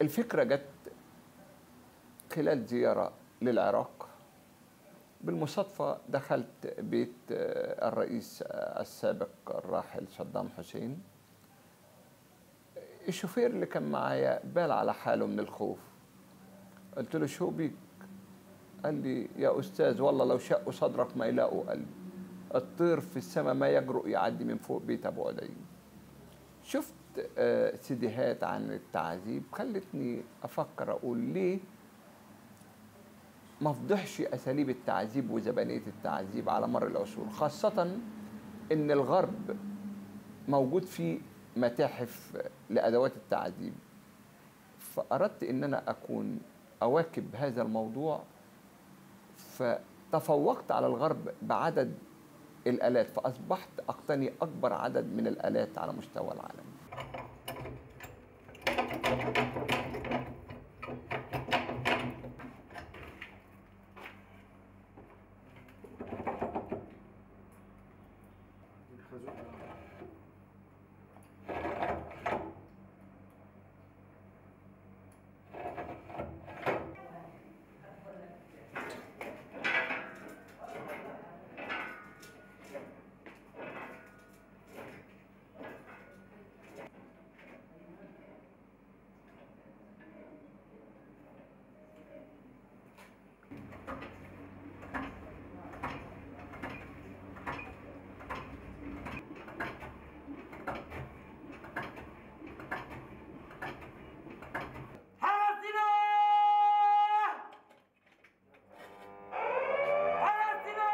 الفكرة جت خلال زيارة للعراق بالمصادفة دخلت بيت آه، الرئيس آه، السابق الراحل صدام حسين الشوفير اللي كان معايا بال على حاله من الخوف قلت له شو بيك قال لي يا أستاذ والله لو شقوا صدرك ما يلاقوا قلبي الطير في السماء ما يجرؤ يعدي من فوق بيت أبو عدي شفت آه، سيديهات عن التعذيب خلتني أفكر أقول ليه ما فضحش أساليب التعذيب وزبانية التعذيب على مر العصور خاصة إن الغرب موجود فيه متاحف لأدوات التعذيب فأردت إن أنا أكون أواكب هذا الموضوع فتفوقت على الغرب بعدد الآلات فأصبحت أقتني أكبر عدد من الآلات على مستوى العالم حرسنا حرسنا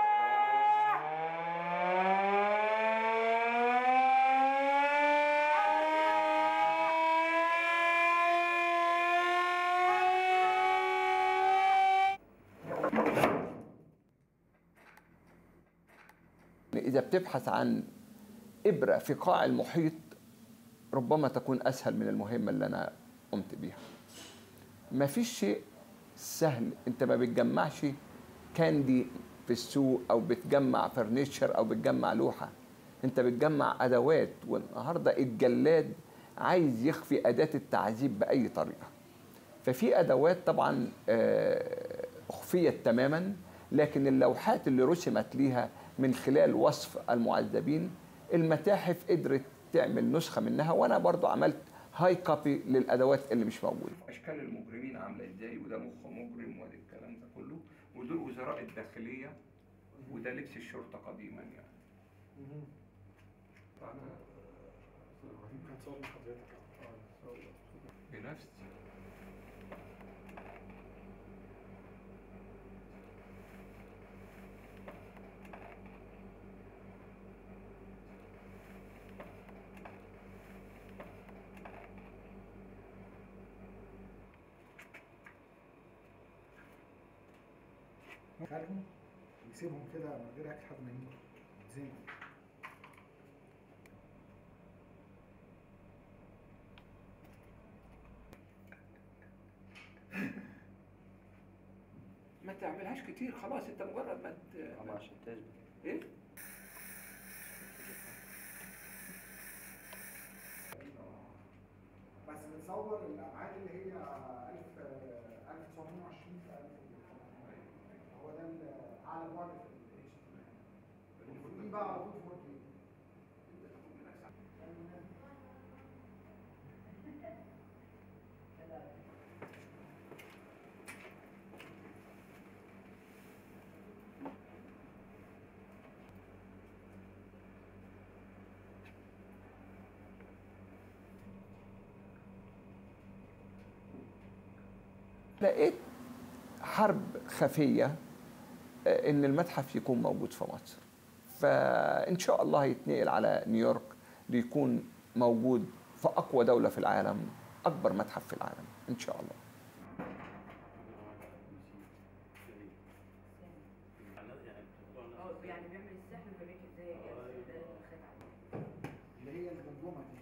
إذا بتبحث عن إبرة في قاع المحيط ربما تكون أسهل من المهمة اللي أنا قمت بيها ما فيش شيء سهل أنت ما بتجمعش كاندي في السوق أو بتجمع فرنيتشر أو بتجمع لوحة أنت بتجمع أدوات والنهاردة الجلاد عايز يخفي أداة التعذيب بأي طريقة ففي ادوات طبعا آه، اخفيت تماما لكن اللوحات اللي رسمت ليها من خلال وصف المعذبين المتاحف قدرت تعمل نسخه منها وانا برضو عملت هاي كوبي للادوات اللي مش موجوده اشكال المجرمين عامله ازاي وده مخ مجرم وده الكلام ده كله ودول وزراء الداخليه وده لبس الشرطه قديما يعني هتصور من حضرتك بنفسي خالهم يسيبهم كده من غير اكل لحد ما يموتوا يتزنقوا ما تعملهاش كتير خلاص انت مجرد ما ت- طبعا عشان تثبت ايه بس بتصور الابعاد اللي هي 1000 1920 في 1000 هو ده ال- اعلى بعد في الاتش دي بقى على طول 4 كي لقيت حرب خفية آه، إن المتحف يكون موجود في مصر فإن شاء الله هيتنقل على نيويورك ليكون موجود في أقوى دولة في العالم أكبر متحف في العالم إن شاء الله اه يعني بيعمل السحر وبيوريك ازاي يجسد الخدعه اللي هي الجمجمه دي